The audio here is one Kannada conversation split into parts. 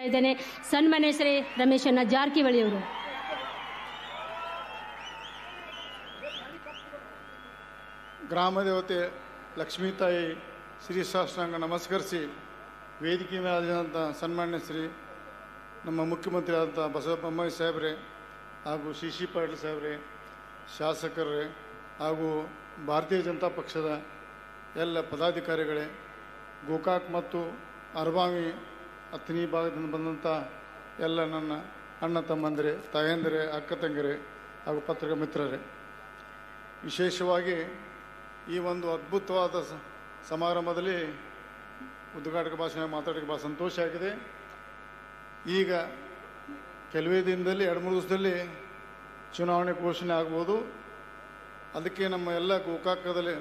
ಇದ್ದೇನೆ ಸನ್ಮಾನ್ಯ ಶ್ರೀ ರಮೇಶಣ್ಣ ಜಾರಕಿಹೊಳಿ ಅವರು ಗ್ರಾಮ ದೇವತೆ ಲಕ್ಷ್ಮೀ ತಾಯಿ ಶ್ರೀ ಶಾಸ್ತ್ರಾಂಗ ನಮಸ್ಕರಿಸಿ ವೇದಿಕೆ ಮೇಲಾದಂಥ ಸನ್ಮಾನ್ಯ ಶ್ರೀ ನಮ್ಮ ಮುಖ್ಯಮಂತ್ರಿ ಆದಂಥ ಬಸವ ಬೊಮ್ಮಾಯಿ ಸಾಹೇಬ್ರೆ ಹಾಗೂ ಸಿ ಸಿ ಪಾಟೀಲ್ ಸಾಹೇಬ್ರೆ ಶಾಸಕರೇ ಹಾಗೂ ಭಾರತೀಯ ಜನತಾ ಪಕ್ಷದ ಎಲ್ಲ ಪದಾಧಿಕಾರಿಗಳೇ ಗೋಕಾಕ್ ಮತ್ತು ಅರಬಾವಿ ಅಥಣಿ ಭಾಗದಿಂದ ಬಂದಂಥ ಎಲ್ಲ ನನ್ನ ಅಣ್ಣ ತಮ್ಮಂದಿರೇ ತಾಯಂದಿರೇ ಅಕ್ಕ ತಂಗಿರೇ ಹಾಗೂ ಪತ್ರಿಕಾ ಮಿತ್ರರೇ ವಿಶೇಷವಾಗಿ ಈ ಒಂದು ಅದ್ಭುತವಾದ ಸ- ಸಮಾರಂಭದಲ್ಲಿ ಉದ್ಘಾಟಕ ಭಾಷಣ ಮಾತಾಡೋಕ್ಕೆ ಭಾಳ ಸಂತೋಷ ಆಗಿದೆ ಈಗ ಕೆಲವೇ ದಿನದಲ್ಲಿ ಎರಡು ಮೂರು ದಿವಸದಲ್ಲಿ ಚುನಾವಣೆ ಘೋಷಣೆ ಆಗ್ಬೋದು ಅದಕ್ಕೆ ನಮ್ಮ ಎಲ್ಲ ಗೋಕಾಕದಲ್ಲಿ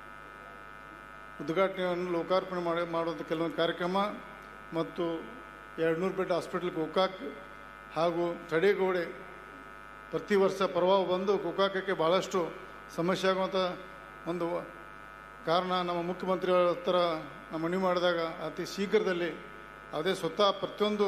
ಉದ್ಘಾಟನೆಯನ್ನು ಲೋಕಾರ್ಪಣೆ ಮಾಡಿ ಮಾಡುವಂಥ ಕೆಲವೊಂದು ಕಾರ್ಯಕ್ರಮ ಮತ್ತು ಎರಡುನೂರು ಬೆಡ್ ಹಾಸ್ಪಿಟಲ್ ಗೋಕಾಕ್ ಹಾಗೂ ತಡೆಗೋಡೆ ಪ್ರತಿ ವರ್ಷ ಪ್ರವಾಹ ಬಂದು ಗೋಕಾಕಕ್ಕೆ ಭಾಳಷ್ಟು ಸಮಸ್ಯೆ ಆಗುವಂಥ ಒಂದು ಕಾರಣ ನಮ್ಮ ಮುಖ್ಯಮಂತ್ರಿಗಳ ಹತ್ರ ನಮ್ಮ ಮನವಿ ಮಾಡಿದಾಗ ಅತಿ ಶೀಘ್ರದಲ್ಲಿ ಅದೇ ಸ್ವತಃ ಪ್ರತಿಯೊಂದು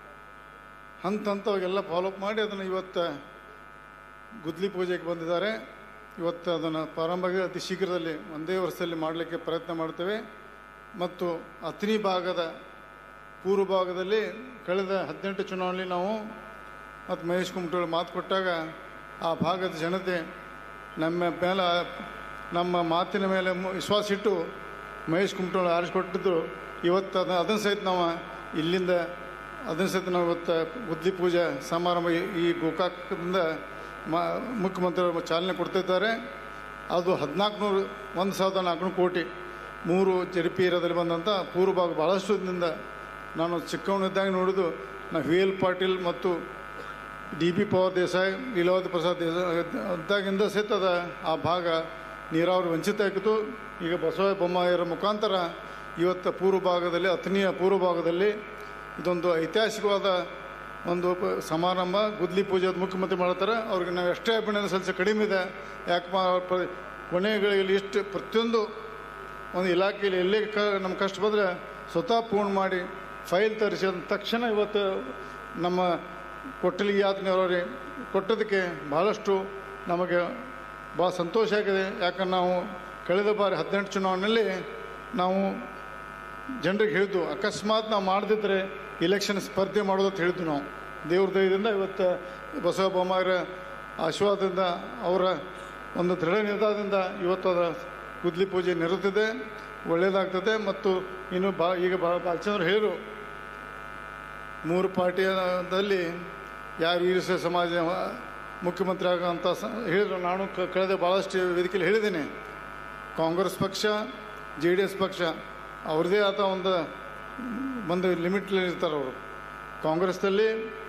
ಹಂತ ಹಂತವಾಗೆಲ್ಲ ಫಾಲೋಅಪ್ ಮಾಡಿ ಅದನ್ನು ಇವತ್ತು ಗುದ್ಲಿ ಪೂಜೆಗೆ ಬಂದಿದ್ದಾರೆ ಇವತ್ತು ಅದನ್ನು ಪ್ರಾರಂಭ ಆಗಿ ಅತಿ ಶೀಘ್ರದಲ್ಲಿ ಒಂದೇ ವರ್ಷದಲ್ಲಿ ಮಾಡಲಿಕ್ಕೆ ಪ್ರಯತ್ನ ಮಾಡ್ತೇವೆ ಮತ್ತು ಅಥಣಿ ಭಾಗದ ಪೂರ್ವ ಭಾಗದಲ್ಲಿ ಕಳೆದ ಹದಿನೆಂಟು ಚುನಾವಣೆಯಲ್ಲಿ ನಾವು ಮತ್ತು ಮಹೇಶ್ ಕುಮಟೋಳು ಮಾತು ಕೊಟ್ಟಾಗ ಆ ಭಾಗದ ಜನತೆ ನಮ್ಮ ಮೇಲೆ ನಮ್ಮ ಮಾತಿನ ಮೇಲೆ ಮು- ವಿಶ್ವಾಸ ಇಟ್ಟು ಮಹೇಶ್ ಕುಮಟೋಳು ಆರಿಸಿಕೊಟ್ಟಿದ್ದು ಇವತ್ತು ಅದನ್ನು ಅದನ್ನು ಸಹಿತ ನಾವು ಇಲ್ಲಿಂದ ಅದನ್ನು ಸಹಿತ ನಾವು ಇವತ್ತು ಗುದ್ಲಿ ಪೂಜೆ ಸಮಾರಂಭ ಈ- ಈ ಗೋಕಾಕದಿಂದ ಮಾ ಮುಖ್ಯಮಂತ್ರಿಗಳು ಚಾಲನೆ ಕೊಡ್ತಿದ್ದಾರೆ ಅದು ಹದಿನಾಲ್ಕು ನೂರು ಒಂದು ಸಾವಿರದ ನಾಲ್ಕುನೂರು ಕೋಟಿ ಮೂರು ಜರಿಪಿ ಏರಿಯಾದಲ್ಲಿ ಬಂದಂಥ ಪೂರ್ವ ಭಾಗ ಭಾಳಷ್ಟು ದಿನದಿಂದ ನಾನು ಚಿಕ್ಕವನಿದ್ದಾಗ ನೋಡಿದ್ದು ನಾವು ವಿ ಎಲ್ ಪಾಟೀಲ್ ಮತ್ತು ಡಿ ಬಿ ಪವರ್ ದೇಸಾಯಿ ಲೀಲಾವತಿ ಪ್ರಸಾದ್ ದೇಸಾಯಿ ಅದಾಗಿಂದ ಸಹಿತ ಅದ ಆ ಭಾಗ ನೀರಾವರಿ ವಂಚಿತ ಆಗಿತ್ತು ಈಗ ಬಸವ ಬೊಮ್ಮಾಯಿಯರ ಮುಖಾಂತರ ಇವತ್ತು ಪೂರ್ವ ಭಾಗದಲ್ಲಿ ಅಥಣಿಯ ಪೂರ್ವ ಭಾಗದಲ್ಲಿ ಇದೊಂದು ಐತಿಹಾಸಿಕವಾದ ಒಂದು ಪ- ಸಮಾರಂಭ ಗುದ್ಲಿ ಪೂಜೆ ಅದು ಮುಖ್ಯಮಂತ್ರಿ ಮಾಡ್ತಾರೆ ಅವ್ರಿಗೆ ನಾವು ಎಷ್ಟೇ ಅಭಿನಂದನೆ ಸಲ್ಲಿಸ ಕಡಿಮೆ ಇದೆ ಯಾಕಪ್ಪ ಅವ್ರ ಪ- ಕೊನೆಗಳಲ್ಲಿ ಇಷ್ಟು ಪ್ರತಿಯೊಂದು ಒಂದು ಇಲಾಖೆಯಲ್ಲಿ ಎಲ್ಲೇ ಕ ನಮ್ಮ ಕಷ್ಟ ಬಂದರೆ ಸ್ವತಃ ಪೂರ್ಣ ಮಾಡಿ ಫೈಲ್ ತರಿಸಿ ಅಂದ ತಕ್ಷಣ ಇವತ್ತು ನಮ್ಮ ಕೊಟ್ಟಲಿಗೆ ಯಾತನೆಯವರೇ ಕೊಟ್ಟದಕ್ಕೆ ಭಾಳಷ್ಟು ನಮಗೆ ಭಾಳ ಸಂತೋಷ ಆಗಿದೆ ಯಾಕಂದ್ರೆ ನಾವು ಕಳೆದ ಬಾರಿ ಹದಿನೆಂಟು ಚುನಾವಣೆಯಲ್ಲಿ ನಾವು ಜನರಿಗೆ ಹೇಳಿದ್ದು ಅಕಸ್ಮಾತ್ ನಾವು ಮಾಡದಿದ್ದರೆ ಇಲೆಕ್ಷನ್ ಸ್ಪರ್ಧೆ ಮಾಡೋದು ಅಂತ ಹೇಳಿದ್ವಿ ನಾವು ದೇವ್ರ ದಯದಿಂದ ಇವತ್ತು ಬಸವ ಬೊಮ್ಮಾಯಿರ ಆಶೀರ್ವಾದದಿಂದ ಅವರ ಒಂದು ದೃಢ ನಿರ್ಧಾರದಿಂದ ಇವತ್ತು ಅದರ ಗುದ್ಲಿ ಪೂಜೆ ನಿರುತ್ತಿದೆ ಒಳ್ಳೆಯದಾಗ್ತದೆ ಮತ್ತು ಇನ್ನು ಬಾ ಈಗ ಬಾ ಬಾಲಚಂದ್ರ ಹೇಳಿರು ಮೂರು ಪಾರ್ಟಿಯಲ್ಲಿ ಯಾರು ವೀರಶ ಸಮಾಜ ಮುಖ್ಯಮಂತ್ರಿ ಆಗೋಂಥ ಸ ಹೇಳಿದ್ರು ನಾನು ಕ- ಕಳೆದ ಭಾಳಷ್ಟು ವೇದಿಕೆಯಲ್ಲಿ ಹೇಳಿದ್ದೀನಿ ಕಾಂಗ್ರೆಸ್ ಪಕ್ಷ ಜೆ ಡಿ ಎಸ್ ಪಕ್ಷ ಅವ್ರದ್ದೇ ಆದ ಒಂದು ಒಂದು ಲಿಮಿಟ್ಲಿ ಇರ್ತಾರೆ ಅವರು ಕಾಂಗ್ರೆಸ್ನಲ್ಲಿ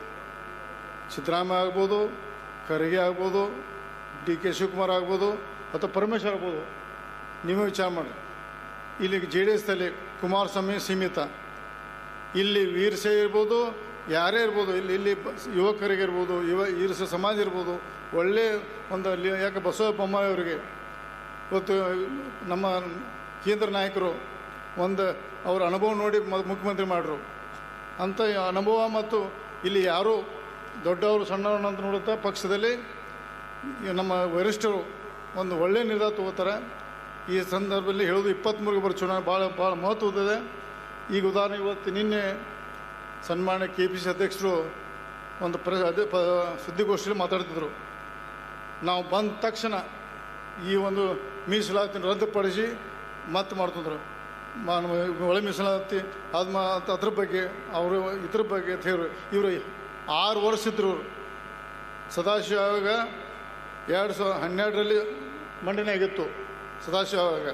ಸಿದ್ದರಾಮಯ್ಯ ಆಗ್ಬೋದು ಖರ್ಗೆ ಆಗ್ಬೋದು ಡಿ ಕೆ ಶಿವಕುಮಾರ್ ಆಗ್ಬೋದು ಅಥವಾ ಪರಮೇಶ್ವರ್ ಆಗ್ಬೋದು ನೀವೇ ವಿಚಾರ ಮಾಡಿ ಇಲ್ಲಿ ಜೆ ಡಿ ಎಸ್ನಲ್ಲಿ ಕುಮಾರಸ್ವಾಮಿ ಸೀಮಿತ ಇಲ್ಲಿ ವೀರಶೈವ ಇರ್ಬೋದು ಯಾರೇ ಇರ್ಬೋದು ಇಲ್ಲಿ ಇಲ್ಲಿ ಬ- ಯುವಕರಿಗೆ ಇರ್ಬೋದು ಯುವ ವೀರಶ ಸಮಾಜ ಇರ್ಬೋದು ಒಳ್ಳೆಯ ಒಂದು ಅಲ್ಲಿ ಯಾಕೆ ಬಸವ ಬೊಮ್ಮಾಯಿ ಅವರಿಗೆ ಇವತ್ತು ನಮ್ಮ ಕೇಂದ್ರ ನಾಯಕರು ಒಂದು ಅವರ ಅನುಭವ ನೋಡಿ ಮ- ಮುಖ್ಯಮಂತ್ರಿ ಮಾಡ್ರು ಅಂಥ ಅನುಭವ ಮತ್ತು ಇಲ್ಲಿ ಯಾರು ದೊಡ್ಡವರು ಸಣ್ಣವರು ಅಂತ ನೋಡುತ್ತಾ ಪಕ್ಷದಲ್ಲಿ ಈ ನಮ್ಮ ವರಿಷ್ಠರು ಒಂದು ಒಳ್ಳೆಯ ನಿರ್ಧಾರ ತಗೋತಾರೆ ಈ ಸಂದರ್ಭದಲ್ಲಿ ಹೇಳೋದು ಇಪ್ಪತ್ತ್ಮೂರಿಗೆ ಬರೋ ಚುನಾವಣೆ ಭಾಳ ಭಾಳ ಮಹತ್ವದಿದೆ ಈಗ ಉದಾಹರಣೆ ಇವತ್ತು ನಿನ್ನೆ ಸನ್ಮಾನ್ಯ ಕೆ ಪಿ ಸಿ ಅಧ್ಯಕ್ಷರು ಒಂದು ಪ್ರ ಅದೇ ಪ ಸುದ್ದಿಗೋಷ್ಠಿಯಲ್ಲಿ ಮಾತಾಡ್ತಿದ್ರು ನಾವು ಬಂದ ತಕ್ಷಣ ಈ ಒಂದು ಮೀಸಲಾತಿನ ರದ್ದುಪಡಿಸಿ ಮತ್ತೆ ಮಾಡ್ತಿದ್ರು ಮಾ- ನಮ್ಮ ಒಳ ಮೀಸಲಾತಿ ಅದು ಮಾ ಅಂತ ಅದ್ರ ಬಗ್ಗೆ ಅವರು ಇದ್ರ ಬಗ್ಗೆ ಅಂತ ಹೇಳಿ ಇವರು ಆರು ವರ್ಷ ಇದ್ರು ಇವ್ರು. ಸದಾಶಿವ ಆಯೋಗ ಎರಡು ಸಾವಿರದ ಹನ್ನೆರಡರಲ್ಲಿ ಮಂಡನೆ ಆಗಿತ್ತು ಸದಾಶಿವ ಆಯೋಗ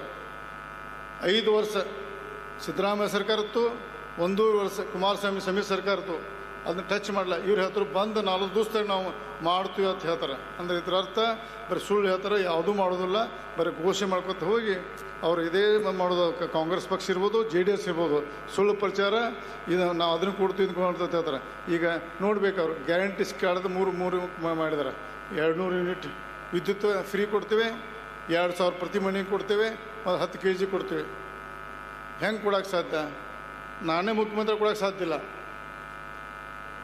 ಐದು ವರ್ಷ ಸಿದ್ದರಾಮಯ್ಯ ಸರ್ಕಾರ ಇತ್ತು ಒಂದೂವರೆ ವರ್ಷ ಕುಮಾರಸ್ವಾಮಿ ಸಮಿತಿ ಸರ್ಕಾರ ಇತ್ತು ಅದನ್ನ ಟಚ್ ಮಾಡಲ್ಲ ಇವ್ರು ಹೇಳ್ತಾರೆ ಬಂದು ನಾಲ್ಕು ದಿವಸದಾಗ ನಾವು ಮಾಡ್ತೀವಿ ಅಂತ ಹೇಳ್ತಾರೆ ಅಂದರೆ ಇದ್ರ ಅರ್ಥ ಬರೀ ಸುಳ್ಳು ಹೇಳ್ತಾರೆ ಯಾವುದೂ ಮಾಡೋದಿಲ್ಲ ಬರೀ ಘೋಷಣೆ ಮಾಡ್ಕೊತ ಹೋಗಿ ಅವ್ರು ಇದೇ ಮಾಡೋದು ಕ- ಕಾಂಗ್ರೆಸ್ ಪಕ್ಷ ಇರ್ಬೋದು ಜೆ ಡಿ ಎಸ್ ಇರ್ಬೋದು ಸುಳ್ಳು ಪ್ರಚಾರ ಇದು ನಾವು ಅದನ್ನು ಕೊಡ್ತೀವಿ ಇದನ್ನು ಕೊಡ್ತೀವಿ ಅಂತ ಹೇಳ್ತಾರೆ ಈಗ ನೋಡ್ಬೇಕು ಅವ್ರು ಗ್ಯಾರಂಟಿ ಕಳೆದ ಮೂರು ಮೂರು ಮ- ಮಾಡಿದ್ದಾರೆ ಎರಡು ನೂರು ಯೂನಿಟ್ ವಿದ್ಯುತ್ ಫ್ರೀ ಕೊಡ್ತೀವಿ ಎರಡು ಸಾವಿರ ಪ್ರತಿ ಮನೆಗೆ ಕೊಡ್ತೇವೆ ಒಂದು ಹತ್ತು ಕೆ ಜಿ ಕೊಡ್ತೀವಿ ಹೆಂಗೆ ಕೊಡೋಕ್ಕೆ ಸಾಧ್ಯ ನಾನೇ ಮುಖ್ಯಮಂತ್ರಿ ಕೊಡೋಕ್ಕೆ ಸಾಧ್ಯ ಇಲ್ಲ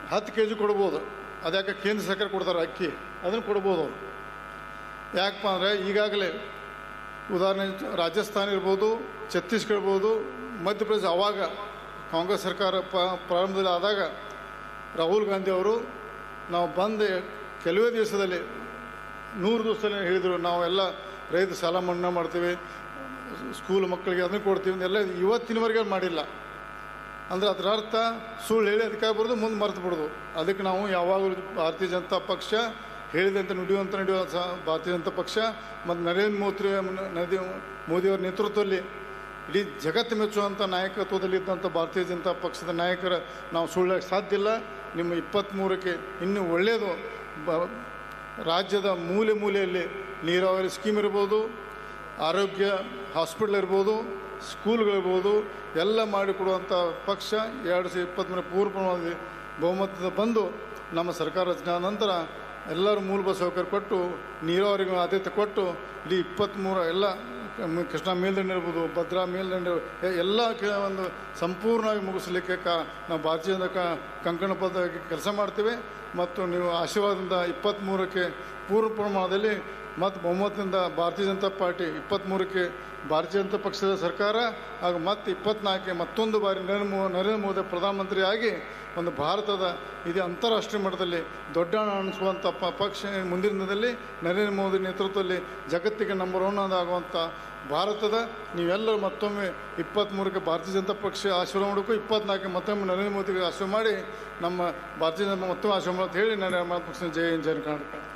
ಹತ್ತು ಕೆ ಜಿ ಕೊಡ್ಬೋದು ಅದ್ಯಾಕೆ ಕೇಂದ್ರ ಸರ್ಕಾರ ಕೊಡ್ತಾರೆ ಅಕ್ಕಿ ಅದನ್ನು ಕೊಡ್ಬೋದು ಅವರು ಯಾಕಪ್ಪ ಅಂದರೆ ಈಗಾಗಲೇ ಉದಾಹರಣೆ ರಾಜಸ್ಥಾನ ಇರ್ಬೋದು ಛತ್ತೀಸ್ಗಢ ಇರ್ಬೋದು ಮಧ್ಯಪ್ರದೇಶ ಅವಾಗ ಕಾಂಗ್ರೆಸ್ ಸರ್ಕಾರ ಪ ಪ್ರಾರಂಭದಲ್ಲಿ ಆದಾಗ ರಾಹುಲ್ ಗಾಂಧಿ ಅವರು ನಾವು ಬಂದ ಕೆಲವೇ ದಿವಸದಲ್ಲಿ ನೂರು ದಿವಸದಲ್ಲಿ ಹೇಳಿದರು ನಾವೆಲ್ಲ ರೈತ ಸಾಲ ಮನ್ನಾ ಮಾಡ್ತೀವಿ ಸ್ಕೂಲ್ ಮಕ್ಕಳಿಗೆ ಅದನ್ನು ಕೊಡ್ತೀವಿ ಎಲ್ಲ ಇವತ್ತಿನವರೆಗೆ ಮಾಡಿಲ್ಲ ಅಂದರೆ ಅದರ ಅರ್ಥ ಸುಳ್ಳು ಹೇಳಿ ಅದಕ್ಕೆ ಬರೋದು ಮುಂದೆ ಮರೆತು ಬಿಡೋದು ಅದಕ್ಕೆ ನಾವು ಯಾವಾಗಲೂ ಭಾರತೀಯ ಜನತಾ ಪಕ್ಷ ಹೇಳಿದಂತೆ ನುಡಿಯುವಂತ ನಡೆಯುವ ಸಹ ಭಾರತೀಯ ಜನತಾ ಪಕ್ಷ ಮತ್ತು ನರೇಂದ್ರ ಮೋದಿ ನದಿ ಮೋದಿಯವರ ನೇತೃತ್ವದಲ್ಲಿ ಇಡೀ ಜಗತ್ತು ಮೆಚ್ಚುವಂಥ ನಾಯಕತ್ವದಲ್ಲಿ ಇದ್ದಂಥ ಭಾರತೀಯ ಜನತಾ ಪಕ್ಷದ ನಾಯಕರ ನಾವು ಸುಳ್ಳಕ್ಕೆ ಸಾಧ್ಯ ಇಲ್ಲ ನಿಮ್ಮ ಇಪ್ಪತ್ತ್ಮೂರಕ್ಕೆ ಇನ್ನೂ ಒಳ್ಳೆಯದು ಬ ರಾಜ್ಯದ ಮೂಲೆ ಮೂಲೆಯಲ್ಲಿ ನೀರಾವರಿ ಸ್ಕೀಮ್ ಇರ್ಬೋದು ಆರೋಗ್ಯ ಹಾಸ್ಪಿಟ್ಲ್ ಇರ್ಬೋದು ಸ್ಕೂಲ್ಗಳಿರ್ಬೋದು ಎಲ್ಲ ಮಾಡಿಕೊಡುವಂಥ ಪಕ್ಷ ಎರಡು ಸಾವಿರದ ಇಪ್ಪತ್ತ್ಮೂರ ಪೂರ್ವ ಪ್ರಮಾಣದಲ್ಲಿ ಬಹುಮತದ ಬಂದು ನಮ್ಮ ಸರ್ಕಾರ ರಚನೆ ಆದ ನಂತರ ಎಲ್ಲರೂ ಮೂಲಭೂತ ಸೌಕರ್ಯ ಕೊಟ್ಟು ನೀರಾವರಿಗೆ ಆದ್ಯತೆ ಕೊಟ್ಟು ಇಡೀ ಇಪ್ಪತ್ತ್ಮೂರ ಎಲ್ಲ ಕ- ಕೃಷ್ಣಾ ಮೇಲ್ದಂಡೆ ಇರ್ಬೋದು ಭದ್ರಾ ಮೇಲ್ದಂಡೆ ಎ- ಎಲ್ಲ ಕೆ- ಒಂದು ಸಂಪೂರ್ಣವಾಗಿ ಮುಗಿಸ್ಲಿಕ್ಕೆ ಕ ನಾವು ಭಾರತೀಯ ಜನತಾ ಕ- ಕಂಕಣಬದ್ಧವಾಗಿ ಕೆಲಸ ಮಾಡ್ತೀವಿ ಮತ್ತು ನೀವು ಆಶೀರ್ವಾದದಿಂದ ಇಪ್ಪತ್ತ್ಮೂರಕ್ಕೆ ಪೂರ್ವ ಪ್ರಮಾಣದಲ್ಲಿ ಮತ್ತು ಬಹುಮತದಿಂದ ಭಾರತೀಯ ಜನತಾ ಪಾರ್ಟಿ ಇಪ್ಪತ್ತ್ಮೂರಕ್ಕೆ ಭಾರತೀಯ ಜನತಾ ಪಕ್ಷದ ಸರ್ಕಾರ ಹಾಗೂ ಮತ್ತೆ ಇಪ್ಪತ್ನಾಲ್ಕಕ್ಕೆ ಮತ್ತೊಂದು ಬಾರಿ ನರೇಂದ್ರ ಮೋ ನರೇಂದ್ರ ಮೋದಿ ಪ್ರಧಾನಮಂತ್ರಿ ಆಗಿ ಒಂದು ಭಾರತದ ಇದು ಅಂತಾರಾಷ್ಟ್ರೀಯ ಮಟ್ಟದಲ್ಲಿ ದೊಡ್ಡ ಹಣ ಅನಿಸುವಂಥ ಪ ಪಕ್ಷ ಮುಂದಿನ ದಿನದಲ್ಲಿ ನರೇಂದ್ರ ಮೋದಿ ನೇತೃತ್ವದಲ್ಲಿ ಜಗತ್ತಿಗೆ ನಂಬರ್ ಒನ್ ಆಗುವಂಥ ಭಾರತದ ನೀವೆಲ್ಲರೂ ಮತ್ತೊಮ್ಮೆ ಇಪ್ಪತ್ತ್ಮೂರಕ್ಕೆ ಭಾರತೀಯ ಜನತಾ ಪಕ್ಷ ಆಶೀರ್ವಾದ ಮಾಡಬೇಕು ಇಪ್ಪತ್ನಾಲ್ಕು ಮತ್ತೊಮ್ಮೆ ನರೇಂದ್ರ ಮೋದಿಗೆ ಆಶೀರ್ವಾದ ಮಾಡಿ ನಮ್ಮ ಭಾರತೀಯ ಜನತಾ ಮತ್ತೊಮ್ಮೆ ಆಶೀರ್ವಾದ ಅಂತ ಹೇಳಿ ನರೇಂದ್ರ ಪಕ್ಷ ಜಯ ಹಿಂದ್ ಜಯ ಕರ್ನಾಟಕ